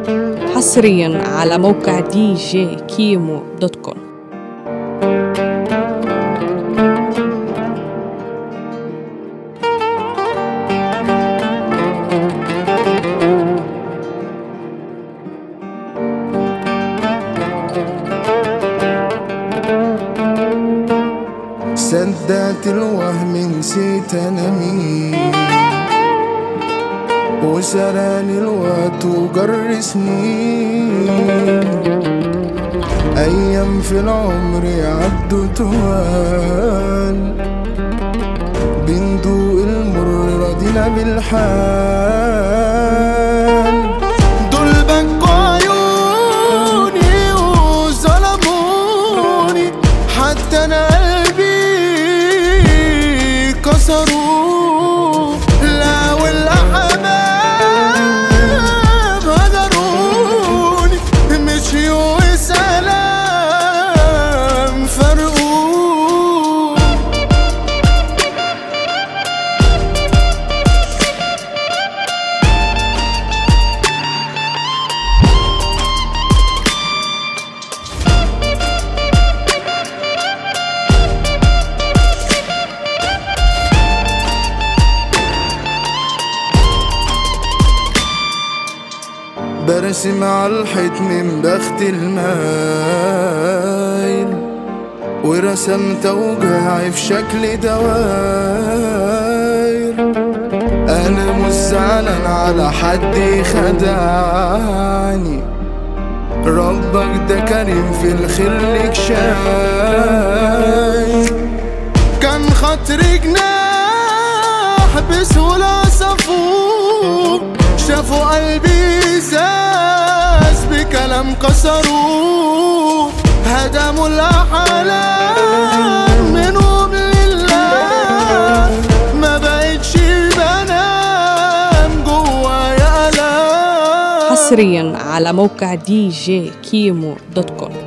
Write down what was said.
حصريا على موقع دي جي كيمو دوت كوم صدقت الوهم نسيت انا مين وسراني الوقت وجر سنين ايام في العمر عدوا توال بندوق المر راضينا بالحال دول بكوا عيوني وظلموني حتى انا قلبي كسروه لا والاحباب هجروني مشيوا وسلام فرقوه برسم على الحيط من بخت المايل ورسمت اوجاعي في شكل دواير انا مش زعلان على حد خدعني ربك ده كريم في الخير لك شايف كان خاطري جناح بسهولة صفوه شافوا قلبي زاز بكلام كسروه هدموا الأحلام منهم لله ما بقتش بنام جوايا ألام حصريا على موقع دي جي كيمو دوت كوم